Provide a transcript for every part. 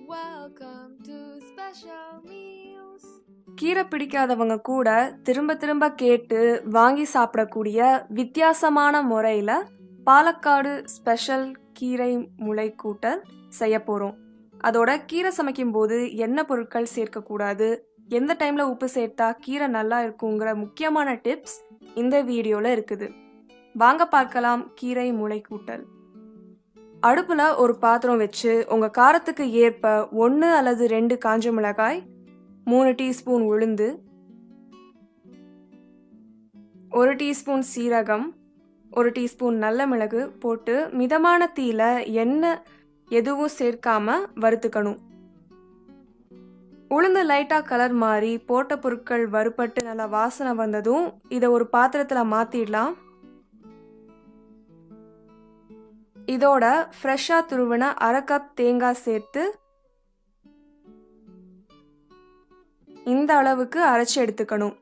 Welcome to Special Meals. கீரை பிடிக்காதவங்க கூட திரும்ப திரும்ப கேட்டு வாங்கி சாப்பிடக்கூடிய வித்தியாசமான முறையில் பாலக்காடு ஸ்பெஷல் கீரை முளைக்கூட்டல் செய்ய போகிறோம் அதோட கீரை சமைக்கும் போது என்ன பொருட்கள் சேர்க்கக்கூடாது எந்த டைமில் உப்பு சேர்த்தா கீரை நல்லா இருக்குங்கிற முக்கியமான டிப்ஸ் இந்த வீடியோவில் இருக்குது வாங்க பார்க்கலாம் கீரை முளைக்கூட்டல் அடுப்பில் ஒரு பாத்திரம் வச்சு உங்கள் காரத்துக்கு ஏற்ப ஒன்று அல்லது ரெண்டு காஞ்ச மிளகாய் மூணு டீஸ்பூன் உளுந்து ஒரு டீஸ்பூன் சீரகம் ஒரு டீஸ்பூன் நல்ல மிளகு போட்டு மிதமான தீயில எண்ணெய் எதுவும் சேர்க்காம வறுத்துக்கணும் உளுந்து லைட்டாக கலர் மாறி போட்ட பொருட்கள் வறுபட்டு நல்லா வாசனை வந்ததும் இதை ஒரு பாத்திரத்தில் மாற்றிடலாம் இதோட ஃப்ரெஷ்ஷாக துருவின அரை கப் தேங்காய் சேர்த்து இந்த அளவுக்கு அரைச்சி எடுத்துக்கணும்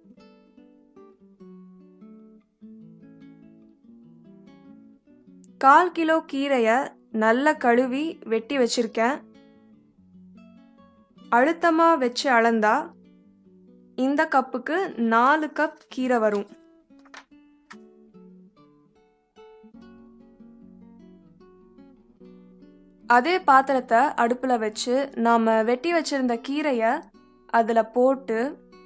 கால் கிலோ கீரையை நல்ல கழுவி வெட்டி வச்சிருக்கேன் அழுத்தமாக வச்சு அளந்தா இந்த கப்புக்கு நாலு கப் கீரை வரும் அதே பாத்திரத்தை அடுப்பில் வச்சு நாம் வெட்டி வச்சிருந்த கீரையை அதில் போட்டு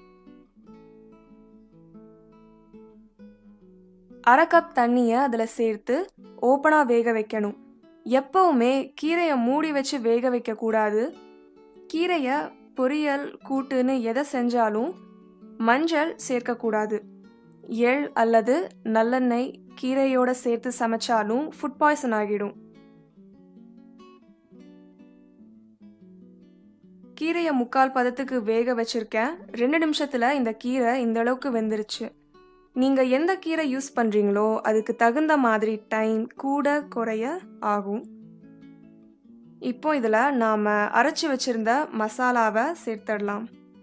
அரை கப் தண்ணியை அதில் சேர்த்து ஓப்பனாக வேக வைக்கணும் எப்பவுமே கீரையை மூடி வச்சு வேக வைக்கக்கூடாது கீரையை பொரியல் கூட்டுன்னு எதை செஞ்சாலும் மஞ்சள் சேர்க்கக்கூடாது எள் அல்லது நல்லெண்ணெய் கீரையோட சேர்த்து சமைச்சாலும் ஃபுட் பாய்சன் ஆகிடும் கீரையை முக்கால் பதத்துக்கு வேக வச்சிருக்கேன் ரெண்டு நிமிஷத்தில் இந்த கீரை இந்த அளவுக்கு வெந்துருச்சு நீங்கள் எந்த கீரை யூஸ் பண்ணுறீங்களோ அதுக்கு தகுந்த மாதிரி டைம் கூட குறைய ஆகும் இப்போ இதில் நாம் அரைச்சி வச்சிருந்த மசாலாவை சேர்த்துடலாம்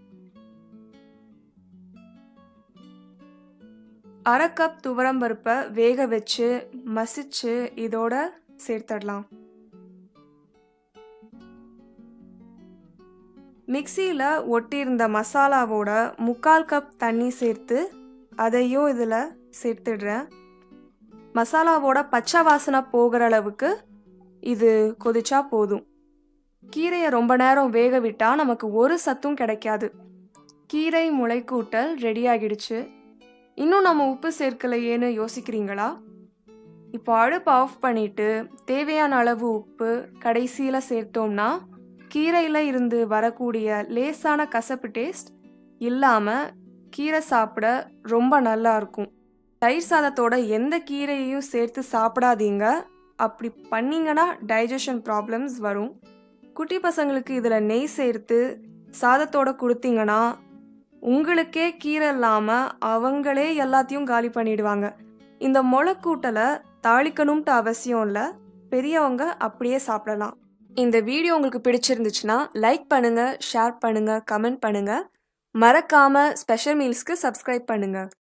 அரை கப் துவரம்பருப்பை வேக வச்சு மசிச்சு இதோட சேர்த்துடலாம் மிக்சியில் ஒட்டியிருந்த மசாலாவோட முக்கால் கப் தண்ணி சேர்த்து அதையும் இதில் சேர்த்துடுறேன் மசாலாவோட பச்சை வாசனை போகிற அளவுக்கு இது கொதிச்சா போதும் கீரையை ரொம்ப நேரம் வேக விட்டால் நமக்கு ஒரு சத்தும் கிடைக்காது கீரை முளைக்கூட்டல் ரெடி ஆகிடுச்சு இன்னும் நம்ம உப்பு சேர்க்கலையேன்னு யோசிக்கிறீங்களா இப்போ அடுப்பு ஆஃப் பண்ணிட்டு தேவையான அளவு உப்பு கடைசியில் சேர்த்தோம்னா கீரையில் இருந்து வரக்கூடிய லேசான கசப்பு டேஸ்ட் இல்லாமல் கீரை சாப்பிட ரொம்ப நல்லா இருக்கும் தயிர் சாதத்தோட எந்த கீரையையும் சேர்த்து சாப்பிடாதீங்க அப்படி பண்ணீங்கன்னா டைஜஷன் ப்ராப்ளம்ஸ் வரும் குட்டி பசங்களுக்கு இதில் நெய் சேர்த்து சாதத்தோட கொடுத்தீங்கன்னா உங்களுக்கே கீரை இல்லாமல் அவங்களே எல்லாத்தையும் காலி பண்ணிடுவாங்க இந்த முளைக்கூட்டலை தாளிக்கணும்ட்டு அவசியம் இல்லை பெரியவங்க அப்படியே சாப்பிடலாம் இந்த வீடியோ உங்களுக்கு பிடிச்சிருந்துச்சுன்னா லைக் பண்ணுங்க ஷேர் பண்ணுங்க கமெண்ட் பண்ணுங்க மறக்காம ஸ்பெஷல் மீல்ஸ்க்கு சப்ஸ்கிரைப் பண்ணுங்க